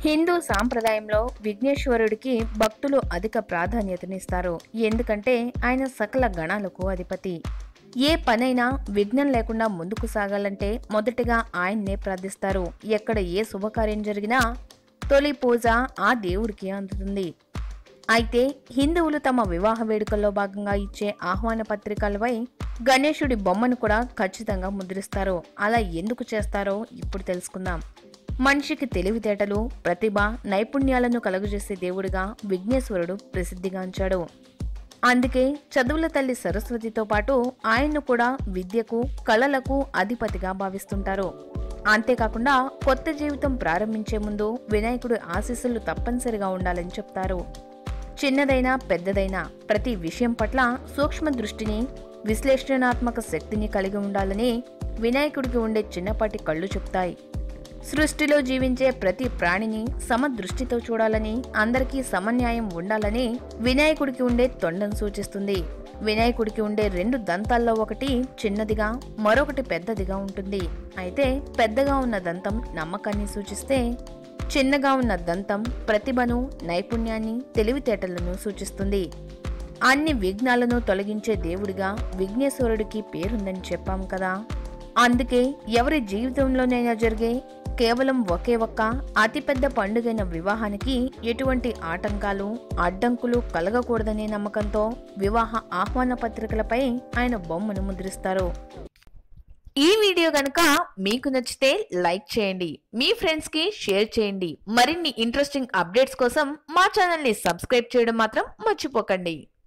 హిందూ సాంప్రదాయంలో విఘ్నేశ్వరుడికి భక్తులు అధిక ప్రాధాన్యతనిస్తారు ఎందుకంటే ఆయన సకల గణాలకు అధిపతి ఏ పనైనా విఘ్నం లేకుండా ముందుకు సాగాలంటే మొదటిగా ఆయన్నే ప్రార్థిస్తారు ఎక్కడ ఏ శుభకార్యం జరిగినా తొలి పూజ ఆ దేవుడికి అందుతుంది అయితే హిందువులు తమ వివాహ వేడుకల్లో భాగంగా ఇచ్చే ఆహ్వాన పత్రికలపై గణేశుడి బొమ్మను కూడా ఖచ్చితంగా ముద్రిస్తారు అలా ఎందుకు చేస్తారో ఇప్పుడు తెలుసుకుందాం మనిషికి తెలివితేటలు ప్రతిభ నైపుణ్యాలను కలుగజేసే దేవుడిగా విఘ్నేశ్వరుడు ప్రసిద్ధిగాంచాడు అందుకే చదువుల తల్లి సరస్వతితో పాటు ఆయన్ను కూడా విద్యకు కళలకు అధిపతిగా భావిస్తుంటారు అంతేకాకుండా కొత్త జీవితం ప్రారంభించే ముందు వినాయకుడి ఆశీస్సులు తప్పనిసరిగా ఉండాలని చెప్తారు చిన్నదైనా పెద్దదైనా ప్రతి విషయం పట్ల సూక్ష్మ దృష్టిని విశ్లేషణాత్మక శక్తిని కలిగి ఉండాలని వినాయకుడికి ఉండే చిన్నపాటి కళ్ళు చెప్తాయి సృష్టిలో జీవించే ప్రతి ప్రాణిని సమదృష్టితో చూడాలని అందరికీ సమన్యాయం ఉండాలని వినాయకుడికి ఉండే తొండం సూచిస్తుంది వినాయకుడికి ఉండే రెండు దంతాల్లో ఒకటి చిన్నదిగా మరొకటి పెద్దదిగా ఉంటుంది అయితే పెద్దగా ఉన్న దంతం నమ్మకాన్ని సూచిస్తే చిన్నగా ఉన్న దంతం ప్రతిభను నైపుణ్యాన్ని తెలివితేటలను సూచిస్తుంది అన్ని విఘ్నాలను తొలగించే దేవుడిగా విఘ్నేశ్వరుడికి పేరుందని చెప్పాం కదా అందుకే ఎవరి జీవితంలోనైనా జరిగే కేవలం ఒకే ఒక్క అతిపెద్ద పండుగైన వివాహానికి ఎటువంటి ఆటంకాలు అడ్డంకులు కలగకూడదనే నమ్మకంతో వివాహ ఆహ్వాన పత్రికలపై ఆయన బొమ్మను ముద్రిస్తారు ఈ వీడియో కనుక మీకు నచ్చితే లైక్ చేయండి మీ ఫ్రెండ్స్ కి షేర్ చేయండి మరిన్ని ఇంట్రెస్టింగ్ అప్డేట్స్ కోసం మా ఛానల్ ని సబ్స్క్రైబ్ చేయడం మాత్రం మర్చిపోకండి